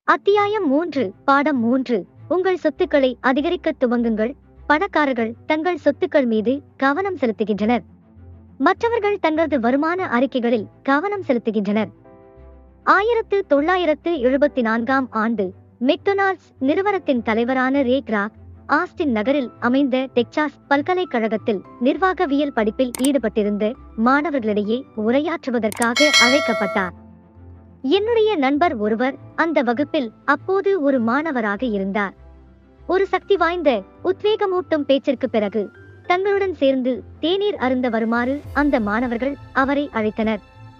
அத்தியாயம் மூன்று பாடம் மூன்று உங்கள் சொத்துக்களை அதிகரிக்க துவங்குங்கள் பணக்காரர்கள் தங்கள் சொத்துக்கள் மீது கவனம் செலுத்துகின்றனர் மற்றவர்கள் தங்களது வருமான அறிக்கைகளில் கவனம் செலுத்துகின்றனர் ஆயிரத்து தொள்ளாயிரத்து எழுபத்தி நான்காம் ஆண்டு மெக்டொனால்ட்ஸ் நிறுவனத்தின் தலைவரான ரே கிராக் ஆஸ்டின் நகரில் அமைந்த டெக்சாஸ் பல்கலைக்கழகத்தில் நிர்வாகவியல் படிப்பில் ஈடுபட்டிருந்த மாணவர்களிடையே உரையாற்றுவதற்காக அழைக்கப்பட்டார் என்னுடைய நண்பர் ஒருவர் அந்த வகுப்பில் அப்போது ஒரு மாணவராக இருந்தார் ஒரு சக்தி வாய்ந்த உத்வேகமூட்டும் பேச்சிற்கு பிறகு தங்களுடன் சேர்ந்து தேநீர் அருந்த வருமாறு அந்த மாணவர்கள் அவரை அழைத்தனர்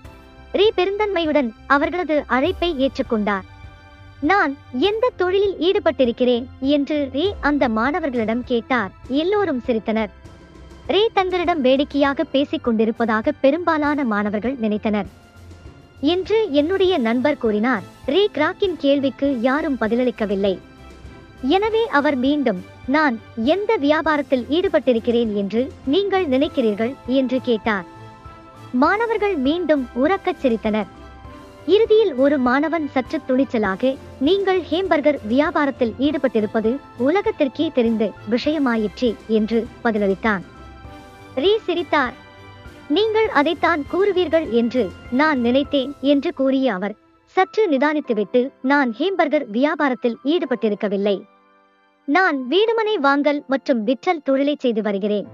ரே பெருந்தன்மையுடன் அவர்களது அழைப்பை ஏற்றுக்கொண்டார் நான் எந்த தொழிலில் ஈடுபட்டிருக்கிறேன் என்று ரே அந்த மாணவர்களிடம் கேட்டார் எல்லோரும் சிரித்தனர் ரே தங்களிடம் வேடிக்கையாக பேசிக் கொண்டிருப்பதாக பெரும்பாலான மாணவர்கள் நினைத்தனர் என்று என்னுடைய நண்பர் கூறினார் ரே கிராக்கின் கேள்விக்கு யாரும் பதிலளிக்கவில்லை எனவே அவர் மீண்டும் நான் எந்த வியாபாரத்தில் ஈடுபட்டிருக்கிறேன் என்று நீங்கள் நினைக்கிறீர்கள் என்று கேட்டார் மாணவர்கள் மீண்டும் உறக்கச் சிரித்தனர் இறுதியில் ஒரு மாணவன் சற்று துணிச்சலாக நீங்கள் ஹேம்பர்கர் வியாபாரத்தில் ஈடுபட்டிருப்பது உலகத்திற்கே தெரிந்த விஷயமாயிற்றே என்று பதிலளித்தான் ரீ சிரித்தார் நீங்கள் அதைத்தான் கூறுவீர்கள் என்று நான் நினைத்தேன் என்று கூறிய அவர் சற்று நிதானித்துவிட்டு நான் ஹேம்பர்கர் வியாபாரத்தில் ஈடுபட்டிருக்கவில்லை நான் வீடுமனை வாங்கல் மற்றும் விற்றல் தொழிலை செய்து வருகிறேன்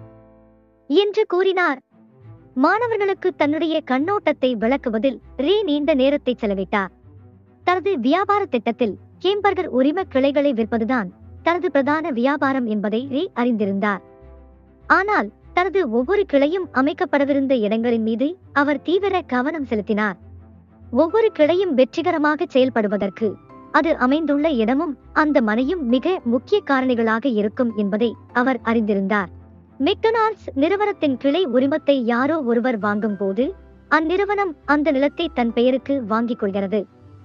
என்று கூறினார் மாணவர்களுக்கு தன்னுடைய கண்ணோட்டத்தை விளக்குவதில் ரே நீண்ட நேரத்தை செலவிட்டார் தனது வியாபார திட்டத்தில் ஹேம்பர்கர் உரிம கிளைகளை விற்பதுதான் தனது பிரதான வியாபாரம் என்பதை ரே அறிந்திருந்தார் ஆனால் தனது ஒவ்வொரு கிளையும் அமைக்கப்படவிருந்த இடங்களின் மீது அவர் தீவிர கவனம் செலுத்தினார் ஒவ்வொரு கிளையும் வெற்றிகரமாக செயல்படுவதற்கு அது அமைந்துள்ள இடமும் அந்த மனையும் மிக முக்கிய காரணிகளாக இருக்கும் என்பதை அவர் அறிந்திருந்தார் மெக்டொனால்ட்ஸ் நிறுவனத்தின் கிளை உரிமத்தை யாரோ ஒருவர் வாங்கும் போது அந்நிறுவனம் அந்த நிலத்தை தன் பெயருக்கு வாங்கிக் கொள்கிறது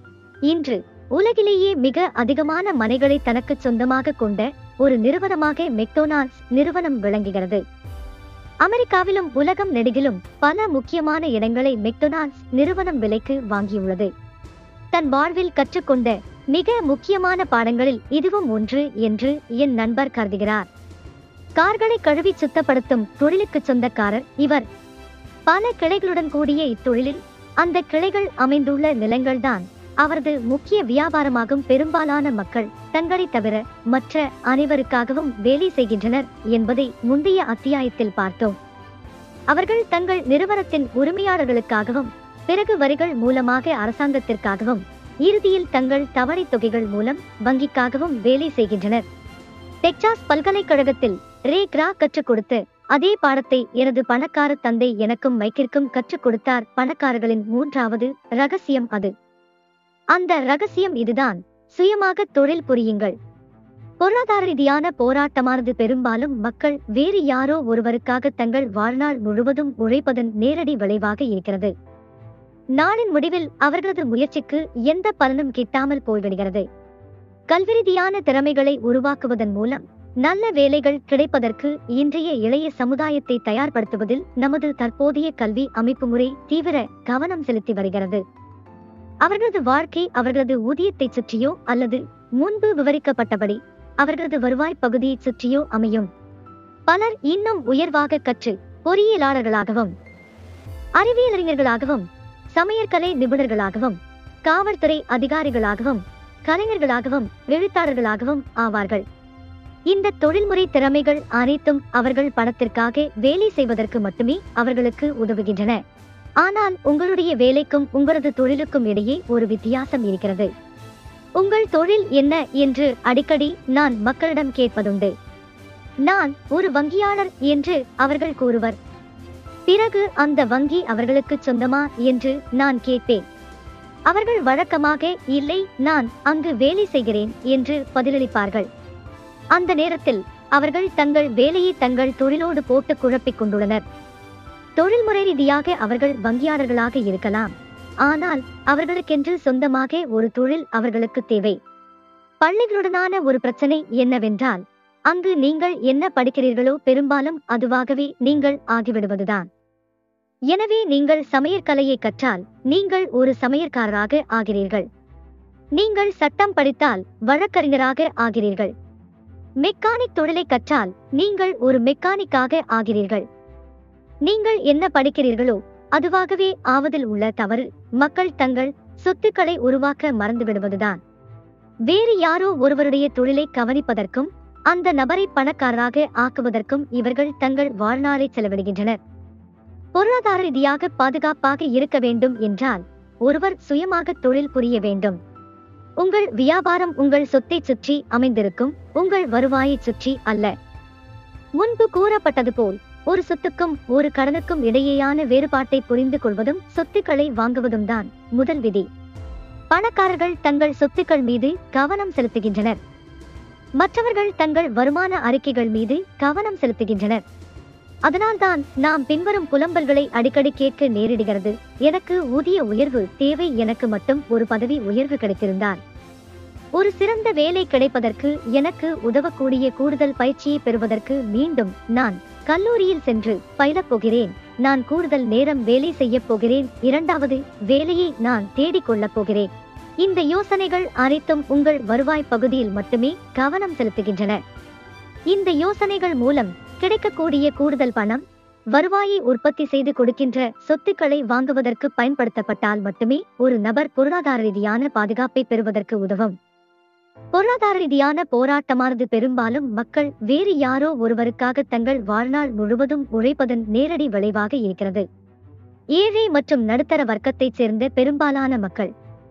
இன்று உலகிலேயே மிக அதிகமான மனைகளை தனக்கு சொந்தமாக கொண்ட ஒரு நிறுவனமாக மெக்டொனால்ட்ஸ் நிறுவனம் விளங்குகிறது அமெரிக்காவிலும் உலகம் நெடுகிலும் பல முக்கியமான இடங்களை மெக்டொனால்ட்ஸ் நிறுவனம் விலைக்கு வாங்கியுள்ளது தன் வாழ்வில் கற்றுக்கொண்ட மிக முக்கியமான பாடங்களில் இதுவும் ஒன்று என்று என் நண்பர் கருதுகிறார் கார்களை கழுவி சுத்தப்படுத்தும் தொழிலுக்கு சொந்தக்காரர் இவர் பல கிளைகளுடன் கூடிய இத்தொழிலில் அந்த கிளைகள் அமைந்துள்ள நிலங்கள்தான் அவரது முக்கிய வியாபாரமாகும் பெரும்பாலான மக்கள் தங்களை தவிர மற்ற அனைவருக்காகவும் வேலை செய்கின்றனர் என்பதை முந்தைய அத்தியாயத்தில் பார்த்தோம் அவர்கள் தங்கள் நிறுவனத்தின் உரிமையாளர்களுக்காகவும் பிறகு வரிகள் மூலமாக அரசாங்கத்திற்காகவும் இறுதியில் தங்கள் தவணை தொகைகள் மூலம் வங்கிக்காகவும் வேலை செய்கின்றனர் டெக்சாஸ் பல்கலைக்கழகத்தில் ரே கிரா கற்றுக் கொடுத்து அதே பாடத்தை எனது பணக்கார தந்தை எனக்கும் மைக்கிற்கும் கற்றுக் கொடுத்தார் பணக்காரர்களின் மூன்றாவது ரகசியம் அது அந்த ரகசியம் இதுதான் சுயமாக தொழில் புரியுங்கள் பொருளாதார ரீதியான போராட்டமானது பெரும்பாலும் மக்கள் வேறு யாரோ ஒருவருக்காக தங்கள் வாழ்நாள் முழுவதும் உழைப்பதன் நேரடி விளைவாக இருக்கிறது நாளின் முடிவில் அவர்களது முயற்சிக்கு எந்த பலனும் கிட்டாமல் போய்விடுகிறது கல்வி ரீதியான திறமைகளை உருவாக்குவதன் மூலம் நல்ல வேலைகள் கிடைப்பதற்கு இன்றைய இளைய சமுதாயத்தை தயார்படுத்துவதில் நமது தற்போதைய கல்வி அமைப்பு முறை தீவிர கவனம் செலுத்தி வருகிறது அவர்களது வாழ்க்கை அவர்களது ஊதியத்தை சுற்றியோ அல்லது முன்பு விவரிக்கப்பட்டபடி அவர்களது வருவாய் பகுதியை சுற்றியோ அமையும் பலர் இன்னும் உயர்வாக கற்று பொறியியலாளர்களாகவும் அறிவியலறிஞர்களாகவும் சமையற்கலை நிபுணர்களாகவும் காவல்துறை அதிகாரிகளாகவும் கலைஞர்களாகவும் எழுத்தாளர்களாகவும் ஆவார்கள் இந்த தொழில்முறை திறமைகள் அனைத்தும் அவர்கள் பணத்திற்காக வேலை செய்வதற்கு மட்டுமே அவர்களுக்கு உதவுகின்றன ஆனால் உங்களுடைய வேலைக்கும் உங்களது தொழிலுக்கும் இடையே ஒரு வித்தியாசம் இருக்கிறது உங்கள் தொழில் என்ன என்று அடிக்கடி நான் மக்களிடம் கேட்பதுண்டு நான் ஒரு வங்கியாளர் என்று அவர்கள் கூறுவர் பிறகு அந்த வங்கி அவர்களுக்கு சொந்தமா என்று நான் கேட்பேன் அவர்கள் வழக்கமாக இல்லை நான் அங்கு வேலை செய்கிறேன் என்று பதிலளிப்பார்கள் அந்த நேரத்தில் அவர்கள் தங்கள் வேலையை தங்கள் தொழிலோடு போட்டு குழப்பிக் கொண்டுள்ளனர் தொழில்முறை ரீதியாக அவர்கள் வங்கியாளர்களாக இருக்கலாம் ஆனால் அவர்களுக்கென்று சொந்தமாக ஒரு தொழில் அவர்களுக்கு தேவை பள்ளிகளுடனான ஒரு பிரச்சனை என்னவென்றால் அங்கு நீங்கள் என்ன படிக்கிறீர்களோ பெரும்பாலும் அதுவாகவே நீங்கள் ஆகிவிடுவதுதான் எனவே நீங்கள் சமையற்கலையை கற்றால் நீங்கள் ஒரு சமையற்காரராக ஆகிறீர்கள் நீங்கள் சட்டம் படித்தால் வழக்கறிஞராக ஆகிறீர்கள் மெக்கானிக் தொழிலை கற்றால் நீங்கள் ஒரு மெக்கானிக்காக ஆகிறீர்கள் நீங்கள் என்ன படிக்கிறீர்களோ அதுவாகவே ஆவதில் உள்ள தவறு மக்கள் தங்கள் சொத்துக்களை உருவாக்க மறந்துவிடுவதுதான் வேறு யாரோ ஒருவருடைய தொழிலை கவனிப்பதற்கும் அந்த நபரை பணக்காரராக ஆக்குவதற்கும் இவர்கள் தங்கள் வாழ்நாளை செலவிடுகின்றனர் பொருளாதார ரீதியாக பாதுகாப்பாக இருக்க வேண்டும் என்றால் ஒருவர் சுயமாக தொழில் புரிய வேண்டும் உங்கள் வியாபாரம் உங்கள் சொத்தை சுற்றி அமைந்திருக்கும் உங்கள் வருவாயை சுற்றி அல்ல முன்பு கூறப்பட்டது போல் ஒரு சொத்துக்கும் ஒரு கடனுக்கும் இடையேயான வேறுபாட்டை புரிந்து கொள்வதும் சொத்துக்களை வாங்குவதும் தான் முதல் விதி பணக்காரர்கள் தங்கள் சொத்துக்கள் மீது கவனம் செலுத்துகின்றனர் மற்றவர்கள் தங்கள் வருமான அறிக்கைகள் மீது கவனம் செலுத்துகின்றனர் அதனால்தான் நாம் பின்வரும் புலம்பல்களை அடிக்கடி கேட்க நேரிடுகிறது எனக்கு ஊதிய உயர்வு தேவை எனக்கு மட்டும் ஒரு பதவி உயர்வு கிடைத்திருந்தால் ஒரு சிறந்த வேலை கிடைப்பதற்கு எனக்கு உதவக்கூடிய கூடுதல் பயிற்சியை பெறுவதற்கு மீண்டும் நான் கல்லூரியில் சென்று பயிலப் போகிறேன் நான் கூடுதல் நேரம் வேலை செய்யப் போகிறேன் இரண்டாவது வேலையை நான் தேடிக்கொள்ளப் போகிறேன் இந்த யோசனைகள் அனைத்தும் உங்கள் வருவாய் பகுதியில் மட்டுமே கவனம் செலுத்துகின்றன இந்த யோசனைகள் மூலம் கிடைக்கக்கூடிய கூடுதல் பணம் வருவாயை உற்பத்தி செய்து கொடுக்கின்ற சொத்துக்களை வாங்குவதற்கு பயன்படுத்தப்பட்டால் மட்டுமே ஒரு நபர் பொருளாதார ரீதியான பாதுகாப்பை பெறுவதற்கு உதவும் பொருளாதார ரீதியான போராட்டமானது பெரும்பாலும் மக்கள் வேறு யாரோ ஒருவருக்காக தங்கள் வாழ்நாள் முழுவதும் உழைப்பதன் நேரடி விளைவாக இருக்கிறது ஏழை மற்றும் நடுத்தர வர்க்கத்தைச் சேர்ந்த பெரும்பாலான மக்கள்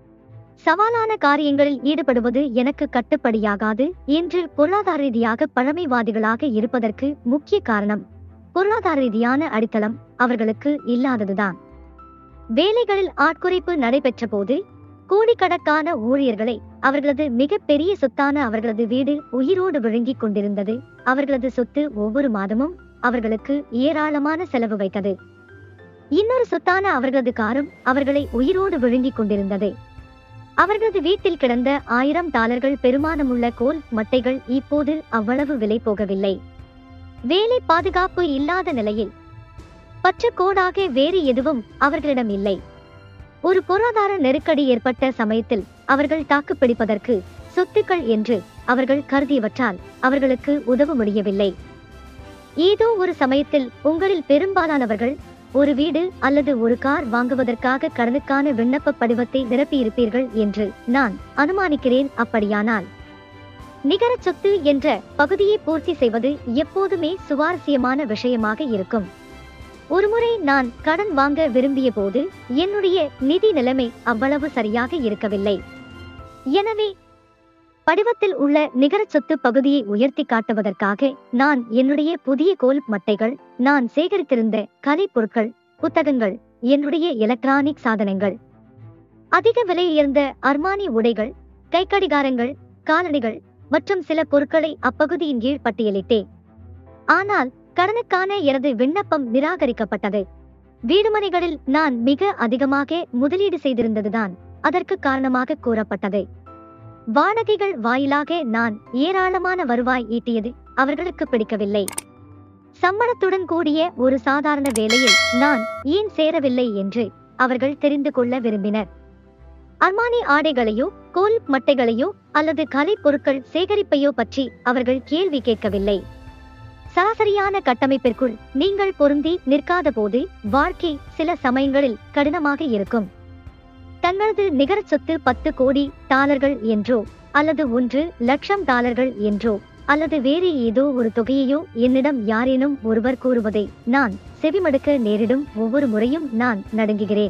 சவாலான காரியங்களில் ஈடுபடுவது எனக்கு கட்டுப்படியாகாது என்று பொருளாதார ரீதியாக பழமைவாதிகளாக இருப்பதற்கு முக்கிய காரணம் பொருளாதார ரீதியான அடித்தளம் அவர்களுக்கு இல்லாததுதான் வேலைகளில் ஆட்குறைப்பு நடைபெற்ற போது கோடிக்கணக்கான ஊழியர்களை அவர்களது மிகப்பெரிய சொத்தான அவர்களது வீடு உயிரோடு விழுங்கிக் கொண்டிருந்தது அவர்களது சொத்து ஒவ்வொரு மாதமும் அவர்களுக்கு ஏராளமான செலவு வைத்தது இன்னொரு சொத்தான அவர்களது காரும் அவர்களை உயிரோடு விழுங்கிக் கொண்டிருந்தது அவர்களது வீட்டில் கிடந்த ஆயிரம் டாலர்கள் பெருமானமுள்ள கோல் மட்டைகள் இப்போது அவ்வளவு விலை போகவில்லை வேலை பாதுகாப்பு இல்லாத நிலையில் பற்று கோடாக வேறு எதுவும் அவர்களிடம் இல்லை ஒரு பொருளாதார நெருக்கடி ஏற்பட்ட சமயத்தில் அவர்கள் தாக்குப்பிடிப்பதற்கு சொத்துக்கள் என்று அவர்கள் கருதியவற்றால் அவர்களுக்கு உதவ முடியவில்லை ஏதோ ஒரு சமயத்தில் உங்களில் பெரும்பாலானவர்கள் ஒரு வீடு அல்லது ஒரு கார் வாங்குவதற்காக கடனுக்கான விண்ணப்ப படிவத்தை நிரப்பியிருப்பீர்கள் என்று நான் அனுமானிக்கிறேன் அப்படியானால் நிகர சொத்து என்ற பகுதியை பூர்த்தி செய்வது எப்போதுமே சுவாரஸ்யமான விஷயமாக இருக்கும் ஒருமுறை நான் கடன் வாங்க விரும்பிய போது என்னுடைய நிதி நிலைமை அவ்வளவு சரியாக இருக்கவில்லை எனவே படிவத்தில் உள்ள நிகர சொத்து பகுதியை உயர்த்தி காட்டுவதற்காக நான் என்னுடைய புதிய கோல் மட்டைகள் நான் சேகரித்திருந்த கலைப் பொருட்கள் புத்தகங்கள் என்னுடைய எலக்ட்ரானிக் சாதனங்கள் அதிக விலையுயர்ந்த அர்மானி உடைகள் கைக்கடிகாரங்கள் காலணிகள் மற்றும் சில பொருட்களை அப்பகுதியின் கீழ் பட்டியலிட்டேன் ஆனால் கடனுக்கான எனது விண்ணப்பம் நிராகரிக்கப்பட்டது வீடுமனைகளில் நான் மிக அதிகமாக முதலீடு செய்திருந்ததுதான் அதற்கு காரணமாக கூறப்பட்டது வாடகைகள் வாயிலாக நான் ஏராளமான வருவாய் ஈட்டியது அவர்களுக்கு பிடிக்கவில்லை சம்பளத்துடன் கூடிய ஒரு சாதாரண வேலையில் நான் ஏன் சேரவில்லை என்று அவர்கள் தெரிந்து கொள்ள விரும்பினர் அர்மானி ஆடைகளையோ கோல் மட்டைகளையோ அல்லது கலைப் பொருட்கள் சேகரிப்பையோ பற்றி அவர்கள் கேள்வி கேட்கவில்லை சராசரியான கட்டமைப்பிற்குள் நீங்கள் பொருந்தி நிற்காத போது வாழ்க்கை சில சமயங்களில் கடினமாக இருக்கும் தங்களது நிகர சொத்து பத்து கோடி டாலர்கள் என்றோ அல்லது ஒன்று லட்சம் டாலர்கள் என்றோ அல்லது வேறு ஏதோ ஒரு தொகையையோ என்னிடம் யாரேனும் ஒருவர் கூறுவதை நான் செவிமடுக்க நேரிடும் ஒவ்வொரு முறையும் நான் நடுங்குகிறேன்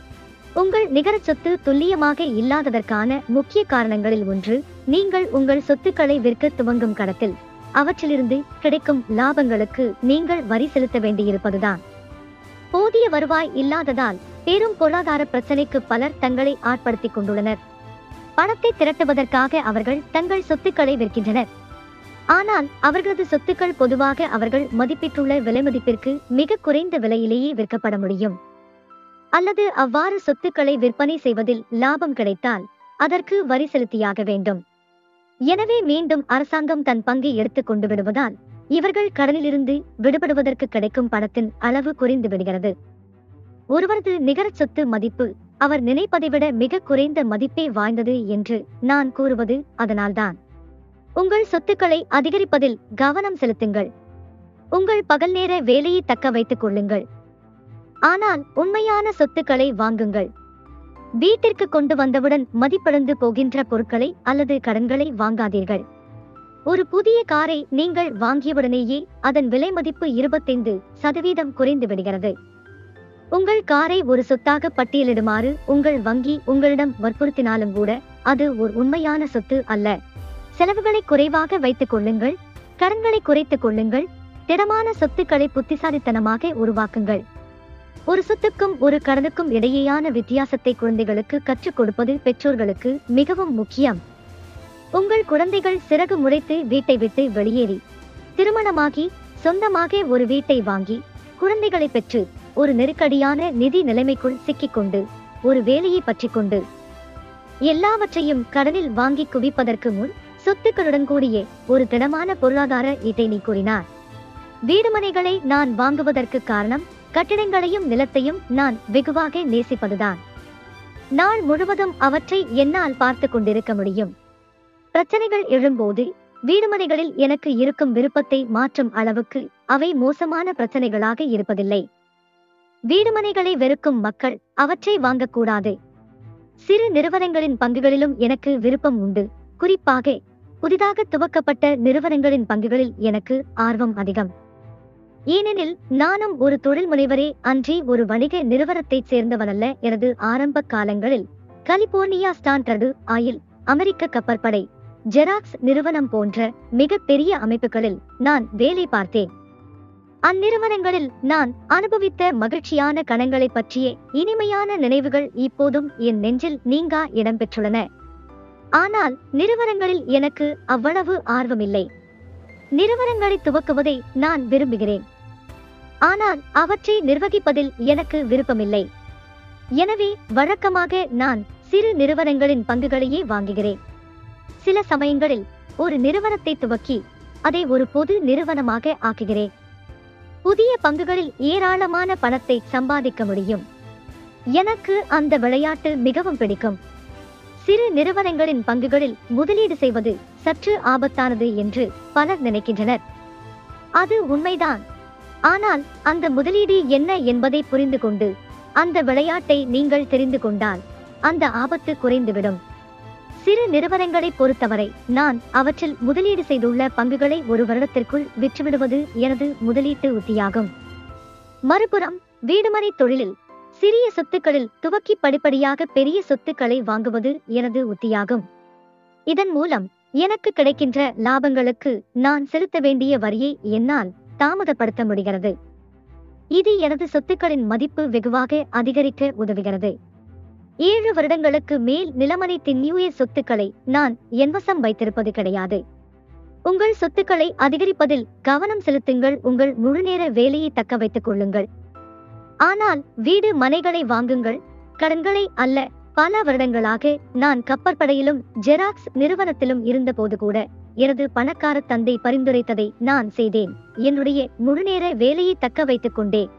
உங்கள் நிகர சொத்து துல்லியமாக இல்லாததற்கான முக்கிய காரணங்களில் ஒன்று நீங்கள் உங்கள் சொத்துக்களை விற்க துவங்கும் கடத்தில் அவற்றிலிருந்து கிடைக்கும் லாபங்களுக்கு நீங்கள் வரி செலுத்த வேண்டியிருப்பதுதான் போதிய வருவாய் இல்லாததால் பெரும் பொருளாதார பிரச்சனைக்கு பலர் தங்களை ஆட்படுத்திக் கொண்டுள்ளனர் பணத்தை திரட்டுவதற்காக அவர்கள் தங்கள் சொத்துக்களை விற்கின்றனர் ஆனால் அவர்களது சொத்துக்கள் பொதுவாக அவர்கள் மதிப்பிட்டுள்ள விலை மதிப்பிற்கு மிக குறைந்த விலையிலேயே விற்கப்பட முடியும் அல்லது அவ்வாறு சொத்துக்களை விற்பனை செய்வதில் லாபம் கிடைத்தால் அதற்கு வரி செலுத்தியாக வேண்டும் எனவே மீண்டும் அரசாங்கம் தன் பங்கை எடுத்துக் கொண்டு விடுவதால் இவர்கள் கடனிலிருந்து விடுபடுவதற்கு கிடைக்கும் பணத்தின் அளவு குறைந்து விடுகிறது ஒருவரது நிகர சொத்து மதிப்பு அவர் நினைப்பதை விட மிக குறைந்த மதிப்பே வாய்ந்தது என்று நான் கூறுவது அதனால்தான் உங்கள் சொத்துக்களை அதிகரிப்பதில் கவனம் செலுத்துங்கள் உங்கள் பகல் நேர வேலையை தக்க வைத்துக் கொள்ளுங்கள் ஆனால் உண்மையான சொத்துக்களை வாங்குங்கள் வீட்டிற்கு கொண்டு வந்தவுடன் மதிப்பிழந்து போகின்ற பொருட்களை அல்லது கடன்களை வாங்காதீர்கள் ஒரு புதிய காரை நீங்கள் வாங்கியவுடனேயே அதன் விலை மதிப்பு இருபத்தைந்து சதவீதம் குறைந்து விடுகிறது உங்கள் காரை ஒரு சொத்தாக பட்டியலிடுமாறு உங்கள் வங்கி உங்களிடம் வற்புறுத்தினாலும் கூட அது ஒரு உண்மையான சொத்து அல்ல செலவுகளை குறைவாக வைத்துக் கொள்ளுங்கள் கடன்களை குறைத்துக் கொள்ளுங்கள் திடமான சொத்துக்களை புத்திசாலித்தனமாக உருவாக்குங்கள் ஒரு சொத்துக்கும் ஒரு கடனுக்கும் இடையேயான வித்தியாசத்தை குழந்தைகளுக்கு கற்றுக் கொடுப்பது பெற்றோர்களுக்கு மிகவும் முக்கியம் உங்கள் குழந்தைகள் சிறகு முளைத்து வீட்டை விட்டு வெளியேறி திருமணமாகி சொந்தமாக ஒரு வீட்டை வாங்கி குழந்தைகளை பெற்று ஒரு நெருக்கடியான நிதி நிலைமைக்குள் சிக்கிக்கொண்டு ஒரு வேலையை பற்றிக்கொண்டு எல்லாவற்றையும் கடனில் வாங்கி குவிப்பதற்கு முன் சொத்துக்களுடன் கூடிய ஒரு திடமான பொருளாதார ஈட்டை நீ கூறினார் வீடுமனைகளை நான் வாங்குவதற்கு காரணம் கட்டிடங்களையும் நிலத்தையும் நான் வெகுவாக நேசிப்பதுதான் நாள் முழுவதும் அவற்றை என்னால் பார்த்து கொண்டிருக்க முடியும் பிரச்சனைகள் எழும்போது வீடுமனைகளில் எனக்கு இருக்கும் விருப்பத்தை மாற்றும் அளவுக்கு அவை மோசமான பிரச்சனைகளாக இருப்பதில்லை வீடுமனைகளை வெறுக்கும் மக்கள் அவற்றை வாங்கக்கூடாது சிறு நிறுவனங்களின் பங்குகளிலும் எனக்கு விருப்பம் உண்டு குறிப்பாக புதிதாக துவக்கப்பட்ட நிறுவனங்களின் பங்குகளில் எனக்கு ஆர்வம் அதிகம் ஏனெனில் நானும் ஒரு தொழில் முனைவரே அன்றி ஒரு வணிக நிறுவனத்தைச் சேர்ந்தவனல்ல எனது ஆரம்ப காலங்களில் கலிபோர்னியா ஸ்டாண்டர்டு ஆயில் அமெரிக்க கப்பற்படை ஜெராக்ஸ் நிறுவனம் போன்ற மிக பெரிய அமைப்புகளில் நான் வேலை பார்த்தேன் அந்நிறுவனங்களில் நான் அனுபவித்த மகிழ்ச்சியான கணங்களை பற்றிய இனிமையான நினைவுகள் இப்போதும் என் நெஞ்சில் நீங்கா இடம்பெற்றுள்ளன ஆனால் நிறுவனங்களில் எனக்கு அவ்வளவு ஆர்வமில்லை நிறுவனங்களை துவக்குவதை நான் விரும்புகிறேன் ஆனால் அவற்றை நிர்வகிப்பதில் எனக்கு விருப்பமில்லை எனவே வழக்கமாக நான் சிறு நிறுவனங்களின் பங்குகளையே வாங்குகிறேன் சில சமயங்களில் ஒரு நிறுவனத்தை துவக்கி அதை ஒரு பொது நிறுவனமாக ஆக்குகிறேன் புதிய பங்குகளில் ஏராளமான பணத்தை சம்பாதிக்க முடியும் எனக்கு அந்த விளையாட்டு மிகவும் பிடிக்கும் சிறு நிறுவனங்களின் பங்குகளில் முதலீடு செய்வது சற்று ஆபத்தானது என்று பலர் நினைக்கின்றனர் அது உண்மைதான் ஆனால் அந்த முதலீடு என்ன என்பதை புரிந்து கொண்டு அந்த விளையாட்டை நீங்கள் தெரிந்து கொண்டால் அந்த ஆபத்து குறைந்துவிடும் சிறு நிறுவனங்களை பொறுத்தவரை நான் அவற்றில் முதலீடு செய்துள்ள பங்குகளை ஒரு வருடத்திற்குள் விற்றுவிடுவது எனது முதலீட்டு உத்தியாகும் மறுபுறம் வீடுமனை தொழிலில் சிறிய சொத்துக்களில் துவக்கி படிப்படியாக பெரிய சொத்துக்களை வாங்குவது எனது உத்தியாகும் இதன் மூலம் எனக்கு கிடைக்கின்ற லாபங்களுக்கு நான் செலுத்த வேண்டிய வரியை என்னால் தாமதப்படுத்த முடிகிறது இது எனது சொத்துக்களின் மதிப்பு வெகுவாக அதிகரிக்க உதவுகிறது ஏழு வருடங்களுக்கு மேல் நிலமனைத்தின் நியூய சொத்துக்களை நான் என்வசம் வைத்திருப்பது கிடையாது உங்கள் சொத்துக்களை அதிகரிப்பதில் கவனம் செலுத்துங்கள் உங்கள் முழுநேர வேலையை தக்க வைத்துக் கொள்ளுங்கள் ஆனால் வீடு மனைகளை வாங்குங்கள் கடன்களை அல்ல பல வருடங்களாக நான் கப்பற்படையிலும் ஜெராக்ஸ் நிறுவனத்திலும் இருந்தபோது கூட எனது பணக்கார தந்தை பரிந்துரைத்ததை நான் செய்தேன் என்னுடைய முழுநேர வேலையை தக்க வைத்துக் கொண்டேன்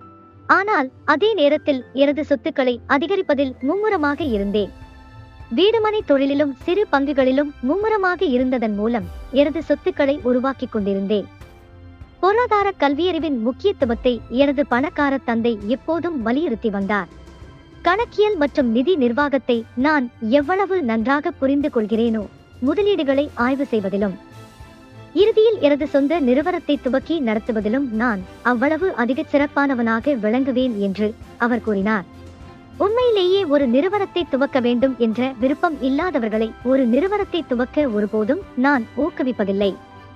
ஆனால் அதே நேரத்தில் எனது சொத்துக்களை அதிகரிப்பதில் மும்முரமாக இருந்தேன் வீடுமனை தொழிலிலும் சிறு பங்குகளிலும் மும்முரமாக இருந்ததன் மூலம் எனது சொத்துக்களை உருவாக்கிக் கொண்டிருந்தேன் பொருளாதார கல்வியறிவின் முக்கியத்துவத்தை எனது பணக்கார தந்தை எப்போதும் வலியுறுத்தி வந்தார் கணக்கியல் மற்றும் நிதி நிர்வாகத்தை நான் எவ்வளவு நன்றாக புரிந்து கொள்கிறேனோ முதலீடுகளை ஆய்வு செய்வதிலும் இறுதியில் எனது சொந்த நிறுவனத்தை துவக்கி நடத்துவதிலும் நான் அவ்வளவு அதிக சிறப்பானவனாக விளங்குவேன் என்று அவர் கூறினார் உண்மையிலேயே ஒரு நிறுவனத்தை துவக்க வேண்டும் என்ற விருப்பம் இல்லாதவர்களை ஒரு நிறுவனத்தை துவக்க ஒருபோதும் நான் ஊக்குவிப்பதில்லை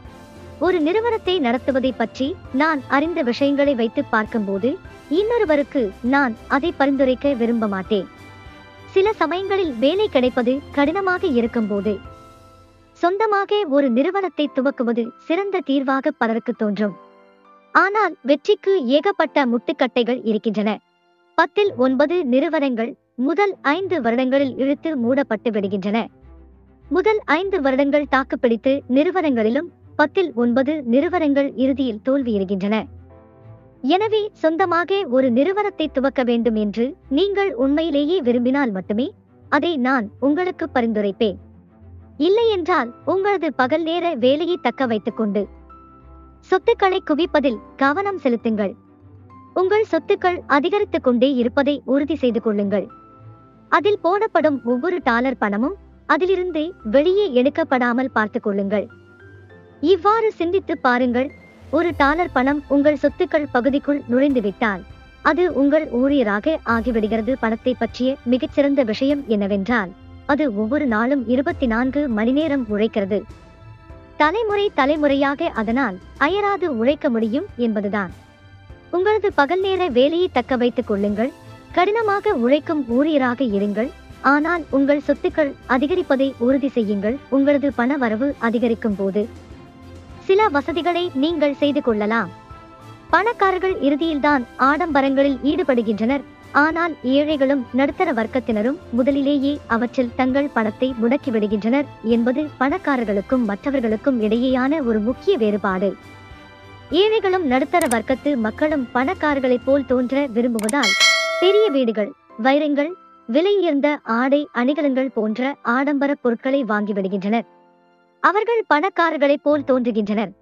ஒரு நிறுவனத்தை நடத்துவதை பற்றி நான் அறிந்த விஷயங்களை வைத்து பார்க்கும்போது இன்னொருவருக்கு நான் அதை பரிந்துரைக்க விரும்ப மாட்டேன் சில சமயங்களில் வேலை கிடைப்பது கடினமாக இருக்கும்போது சொந்தமாக ஒரு நிறுவனத்தை துவக்குவது சிறந்த தீர்வாக பலருக்கு தோன்றும் ஆனால் வெற்றிக்கு ஏகப்பட்ட முட்டுக்கட்டைகள் இருக்கின்றன பத்தில் ஒன்பது நிறுவனங்கள் முதல் ஐந்து வருடங்களில் இழுத்து மூடப்பட்டு விடுகின்றன முதல் ஐந்து வருடங்கள் தாக்குப்பிடித்து நிறுவனங்களிலும் பத்தில் ஒன்பது நிறுவனங்கள் இறுதியில் தோல்வியுறுகின்றன எனவே சொந்தமாக ஒரு நிறுவனத்தை துவக்க வேண்டும் என்று நீங்கள் உண்மையிலேயே விரும்பினால் மட்டுமே அதை நான் உங்களுக்கு பரிந்துரைப்பேன் இல்லையென்றால் உங்களது பகல் நேர வேலையை தக்க வைத்துக் கொண்டு சொத்துக்களை குவிப்பதில் கவனம் செலுத்துங்கள் உங்கள் சொத்துக்கள் அதிகரித்துக் கொண்டே இருப்பதை உறுதி செய்து கொள்ளுங்கள் அதில் போடப்படும் ஒவ்வொரு டாலர் பணமும் அதிலிருந்து வெளியே எடுக்கப்படாமல் பார்த்துக் கொள்ளுங்கள் இவ்வாறு சிந்தித்து பாருங்கள் ஒரு டாலர் பணம் உங்கள் சொத்துக்கள் பகுதிக்குள் நுழைந்துவிட்டால் அது உங்கள் ஊழியராக ஆகிவிடுகிறது பணத்தை பற்றிய மிகச்சிறந்த விஷயம் என்னவென்றால் அது ஒவ்வொரு நாளும் இருபத்தி நான்கு மணி நேரம் உழைக்கிறது தலைமுறை தலைமுறையாக அதனால் அயராது உழைக்க முடியும் என்பதுதான் உங்களது பகல் நேர வேலையை தக்க வைத்துக் கொள்ளுங்கள் கடினமாக உழைக்கும் ஊழியராக இருங்கள் ஆனால் உங்கள் சொத்துக்கள் அதிகரிப்பதை உறுதி செய்யுங்கள் உங்களது பண வரவு அதிகரிக்கும் போது சில வசதிகளை நீங்கள் செய்து கொள்ளலாம் பணக்காரர்கள் இறுதியில்தான் ஆடம்பரங்களில் ஈடுபடுகின்றனர் ஆனால் ஏழைகளும் நடுத்தர வர்க்கத்தினரும் முதலிலேயே அவற்றில் தங்கள் பணத்தை முடக்கிவிடுகின்றனர் என்பது பணக்காரர்களுக்கும் மற்றவர்களுக்கும் இடையேயான ஒரு முக்கிய வேறுபாடு ஏழைகளும் நடுத்தர வர்க்கத்து மக்களும் பணக்காரர்களைப் போல் தோன்ற விரும்புவதால் பெரிய வீடுகள் வைரங்கள் விலையுயர்ந்த ஆடை அணிகலன்கள் போன்ற ஆடம்பர பொருட்களை வாங்கிவிடுகின்றனர் அவர்கள் பணக்காரர்களைப் போல் தோன்றுகின்றனர்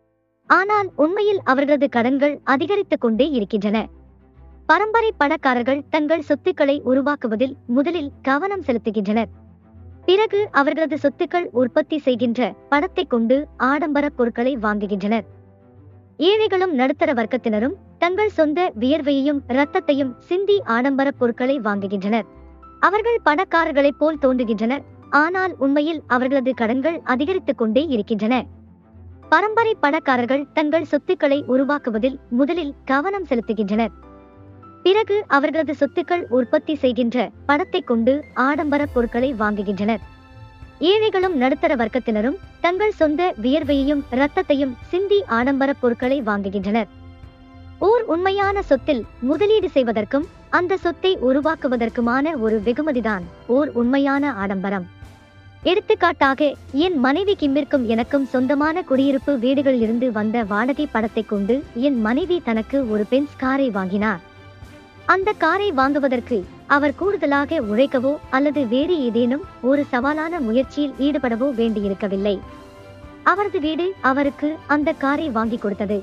ஆனால் உண்மையில் அவர்களது கடன்கள் அதிகரித்துக் கொண்டே இருக்கின்றன பரம்பரை பணக்காரர்கள் தங்கள் சொத்துக்களை உருவாக்குவதில் முதலில் கவனம் செலுத்துகின்றனர் பிறகு அவர்களது சொத்துக்கள் உற்பத்தி செய்கின்ற பணத்தை கொண்டு ஆடம்பர பொருட்களை வாங்குகின்றனர் ஏழைகளும் நடுத்தர வர்க்கத்தினரும் தங்கள் சொந்த வியர்வையையும் இரத்தத்தையும் சிந்தி ஆடம்பர பொருட்களை வாங்குகின்றனர் அவர்கள் பணக்காரர்களைப் போல் தோன்றுகின்றனர் ஆனால் உண்மையில் அவர்களது கடன்கள் அதிகரித்துக் கொண்டே இருக்கின்றன பரம்பரை பணக்காரர்கள் தங்கள் சொத்துக்களை உருவாக்குவதில் முதலில் கவனம் செலுத்துகின்றனர் பிறகு அவர்களது சொத்துக்கள் உற்பத்தி செய்கின்ற பணத்தை கொண்டு ஆடம்பர பொருட்களை வாங்குகின்றனர் ஏழைகளும் நடுத்தர வர்க்கத்தினரும் தங்கள் சொந்த வியர்வையையும் இரத்தத்தையும் சிந்தி ஆடம்பர பொருட்களை வாங்குகின்றனர் ஓர் உண்மையான சொத்தில் முதலீடு செய்வதற்கும் அந்த சொத்தை உருவாக்குவதற்குமான ஒரு வெகுமதிதான் ஓர் உண்மையான ஆடம்பரம் எடுத்துக்காட்டாக என் மனைவி கிம்மிற்கும் எனக்கும் சொந்தமான குடியிருப்பு வீடுகளிலிருந்து வந்த வாடகை பணத்தை கொண்டு என் மனைவி தனக்கு ஒரு பென்ஸ் காரை வாங்கினார் அந்த காரை வாங்குவதற்கு அவர் கூடுதலாக உழைக்கவோ அல்லது வேறு ஏதேனும் ஒரு சவாலான முயற்சியில் ஈடுபடவோ வேண்டியிருக்கவில்லை அவரது வீடு அவருக்கு அந்த காரை வாங்கி கொடுத்தது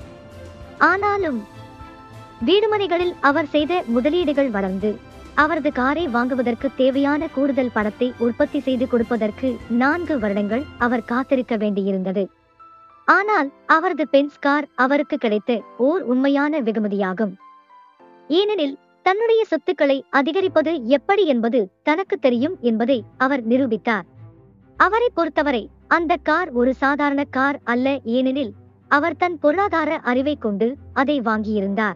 ஆனாலும் வீடுமனைகளில் அவர் செய்த முதலீடுகள் வளர்ந்து அவரது காரை வாங்குவதற்கு தேவையான கூடுதல் பணத்தை உற்பத்தி செய்து கொடுப்பதற்கு நான்கு வருடங்கள் அவர் காத்திருக்க வேண்டியிருந்தது ஆனால் அவரது பென்ஸ் கார் அவருக்கு கிடைத்த ஓர் உண்மையான வெகுமதியாகும் ஏனெனில் தன்னுடைய சொத்துக்களை அதிகரிப்பது எப்படி என்பது தனக்கு தெரியும் என்பதை அவர் நிரூபித்தார் அவரை பொறுத்தவரை அந்த கார் ஒரு சாதாரண கார் அல்ல ஏனெனில் அவர் தன் பொருளாதார அறிவை கொண்டு அதை வாங்கியிருந்தார்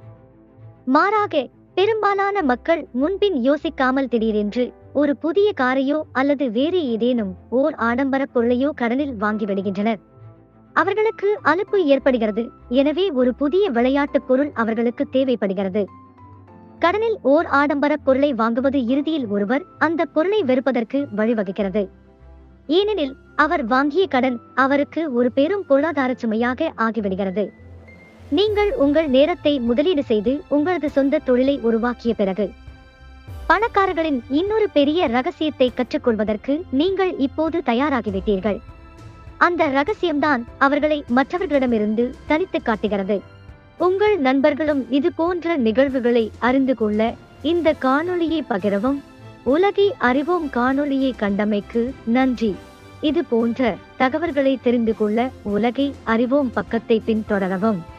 மாறாக பெரும்பாலான மக்கள் முன்பின் யோசிக்காமல் திடீரென்று ஒரு புதிய காரையோ அல்லது வேறு ஏதேனும் ஓர் ஆடம்பர பொருளையோ கடனில் வாங்கிவிடுகின்றனர் அவர்களுக்கு அலுப்பு ஏற்படுகிறது எனவே ஒரு புதிய விளையாட்டுப் பொருள் அவர்களுக்கு தேவைப்படுகிறது கடனில் ஓர் ஆடம்பர பொருளை வாங்குவது இறுதியில் ஒருவர் அந்த பொருளை வெறுப்பதற்கு வழிவகுக்கிறது ஏனெனில் அவர் வாங்கிய கடன் அவருக்கு ஒரு பெரும் பொருளாதார சுமையாக ஆகிவிடுகிறது நீங்கள் உங்கள் நேரத்தை முதலீடு செய்து உங்களது சொந்த தொழிலை உருவாக்கிய பிறகு பணக்காரர்களின் இன்னொரு பெரிய ரகசியத்தை கற்றுக்கொள்வதற்கு நீங்கள் இப்போது தயாராகிவிட்டீர்கள் அந்த ரகசியம்தான் அவர்களை மற்றவர்களிடமிருந்து தனித்து காட்டுகிறது உங்கள் நண்பர்களும் இது போன்ற நிகழ்வுகளை அறிந்து கொள்ள இந்த காணொளியை பகிரவும் உலகை அறிவோம் காணொளியை கண்டமைக்கு நன்றி இது போன்ற தகவல்களை தெரிந்து கொள்ள உலகை அறிவோம் பக்கத்தை பின்தொடரவும்